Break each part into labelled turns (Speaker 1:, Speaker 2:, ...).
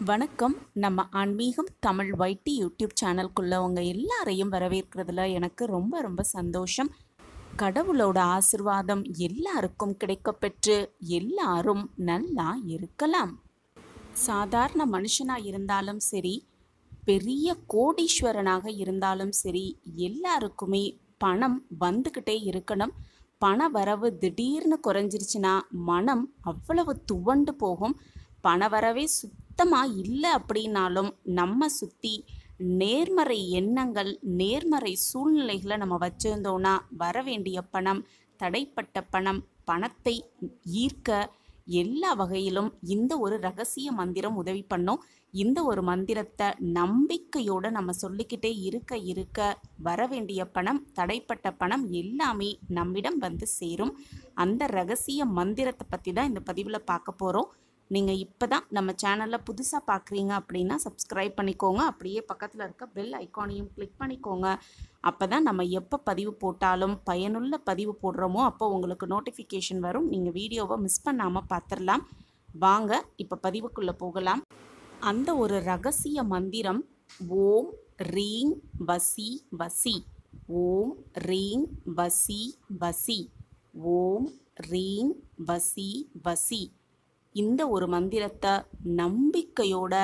Speaker 1: வணக்கம் நம்ம ஆன்மீகம் தமிழ் வைட்டி யூடியூப் சேனல்குள்ள உங்கள் எல்லாரையும் வரவேற்கிறதுல எனக்கு ரொம்ப ரொம்ப சந்தோஷம் கடவுளோட ஆசிர்வாதம் எல்லாருக்கும் கிடைக்கப்பெற்று எல்லாரும் நல்லா இருக்கலாம் சாதாரண மனுஷனாக இருந்தாலும் சரி பெரிய கோடீஸ்வரனாக இருந்தாலும் சரி எல்லாருக்குமே பணம் வந்துக்கிட்டே இருக்கணும் பண வரவு திடீர்னு குறைஞ்சிருச்சுன்னா மனம் அவ்வளவு துவண்டு போகும் பண வரவே சுத்தமாக இல்லை அப்படின்னாலும் நம்ம சுற்றி நேர்மறை எண்ணங்கள் நேர்மறை சூழ்நிலைகளை நம்ம வச்சுருந்தோன்னா வர வேண்டிய பணம் தடைப்பட்ட பணம் பணத்தை ஈர்க்க எல்லா வகையிலும் இந்த ஒரு ரகசிய மந்திரம் உதவி பண்ணும் இந்த ஒரு மந்திரத்தை நம்பிக்கையோடு நம்ம சொல்லிக்கிட்டே இருக்க இருக்க வர வேண்டிய பணம் தடைப்பட்ட பணம் எல்லாமே நம்மிடம் வந்து சேரும் அந்த ரகசிய மந்திரத்தை பற்றி தான் இந்த பதிவில் பார்க்க போகிறோம் நீங்கள் இப்போ தான் நம்ம சேனலில் புதுசாக பார்க்குறீங்க அப்படின்னா சப்ஸ்கிரைப் பண்ணிக்கோங்க அப்படியே பக்கத்தில் இருக்க பெல் ஐக்கானையும் கிளிக் பண்ணிக்கோங்க அப்போ தான் நம்ம எப்போ பதிவு போட்டாலும் பயனுள்ள பதிவு போடுறோமோ அப்போ உங்களுக்கு நோட்டிஃபிகேஷன் வரும் நீங்கள் வீடியோவை மிஸ் பண்ணாமல் பார்த்துடலாம் வாங்க இப்போ பதிவுக்குள்ளே போகலாம் அந்த ஒரு ரகசிய மந்திரம் ஓம் ரீங் வசி வசி ஓம் ரீங் வசி வசி ஓம் ரீங் வசி வசி இந்த ஒரு மந்திரத்தை நம்பிக்கையோட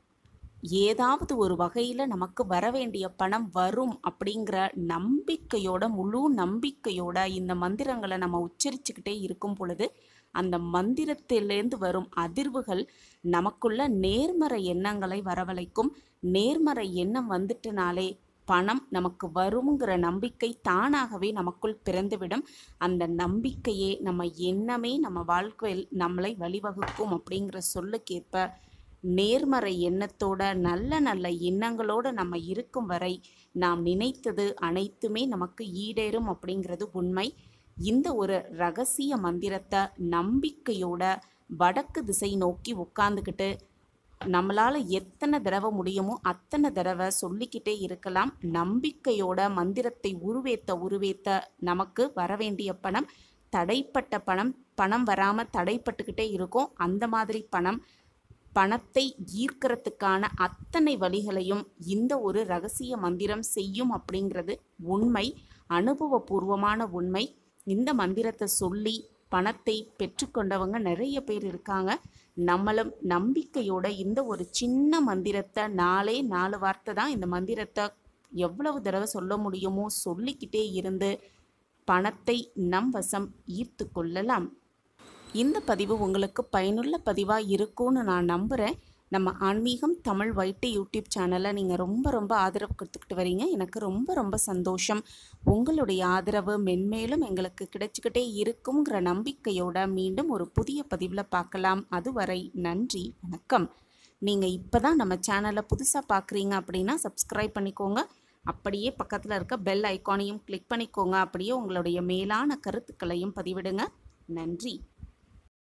Speaker 1: ஏதாவது ஒரு வகையில் நமக்கு வர வேண்டிய பணம் வரும் அப்படிங்கிற நம்பிக்கையோட முழு நம்பிக்கையோட இந்த மந்திரங்களை நம்ம உச்சரிச்சுக்கிட்டே இருக்கும் பொழுது அந்த மந்திரத்திலேருந்து வரும் அதிர்வுகள் நமக்குள்ள நேர்மறை எண்ணங்களை வரவழைக்கும் நேர்மறை எண்ணம் வந்துட்டனாலே பணம் நமக்கு வருங்கிற நம்பிக்கை தானாகவே நமக்குள் பிறந்துவிடும் அந்த நம்பிக்கையே நம்ம எண்ணமே நம்ம வாழ்க்கையில் நம்மளை வழிவகுக்கும் அப்படிங்கிற சொல்லுக்கேற்ப நேர்மறை எண்ணத்தோட நல்ல நல்ல எண்ணங்களோடு நம்ம இருக்கும் வரை நாம் நினைத்தது அனைத்துமே நமக்கு ஈடேறும் அப்படிங்கிறது உண்மை இந்த ஒரு ரகசிய மந்திரத்தை நம்பிக்கையோட வடக்கு திசை நோக்கி உட்காந்துக்கிட்டு நம்மளால் எத்தனை தடவை முடியுமோ அத்தனை தடவை சொல்லிக்கிட்டே இருக்கலாம் நம்பிக்கையோட மந்திரத்தை உருவேத்த உருவேத்த நமக்கு வர வேண்டிய பணம் தடைப்பட்ட பணம் பணம் வராமல் தடைப்பட்டுக்கிட்டே இருக்கும் அந்த மாதிரி பணம் பணத்தை ஈர்க்கிறதுக்கான அத்தனை வழிகளையும் இந்த ஒரு ரகசிய மந்திரம் செய்யும் அப்படிங்கிறது உண்மை அனுபவபூர்வமான உண்மை இந்த மந்திரத்தை சொல்லி பணத்தை பெற்றுக்கொண்டவங்க நிறைய பேர் இருக்காங்க நம்மளும் நம்பிக்கையோட இந்த ஒரு சின்ன மந்திரத்தை நாலே நாலு வார்த்தை தான் இந்த மந்திரத்தை எவ்வளவு தடவை சொல்ல முடியுமோ சொல்லிக்கிட்டே இருந்து பணத்தை நம் வசம் ஈர்த்து கொள்ளலாம் இந்த பதிவு உங்களுக்கு பயனுள்ள பதிவாக இருக்கும்னு நான் நம்புகிறேன் நம்ம ஆன்மீகம் தமிழ் வைட்டு யூடியூப் சேனலை நீங்கள் ரொம்ப ரொம்ப ஆதரவு கொடுத்துக்கிட்டு வரீங்க எனக்கு ரொம்ப ரொம்ப சந்தோஷம் உங்களுடைய ஆதரவு மென்மேலும் எங்களுக்கு கிடைச்சிக்கிட்டே இருக்குங்கிற நம்பிக்கையோட மீண்டும் ஒரு புதிய பதிவில் பார்க்கலாம் அதுவரை நன்றி வணக்கம் நீங்கள் இப்போ தான் நம்ம சேனலை புதுசாக பார்க்குறீங்க அப்படின்னா சப்ஸ்கிரைப் பண்ணிக்கோங்க அப்படியே பக்கத்தில் இருக்க பெல் ஐக்கானையும் கிளிக் பண்ணிக்கோங்க அப்படியே உங்களுடைய மேலான கருத்துக்களையும் பதிவிடுங்க நன்றி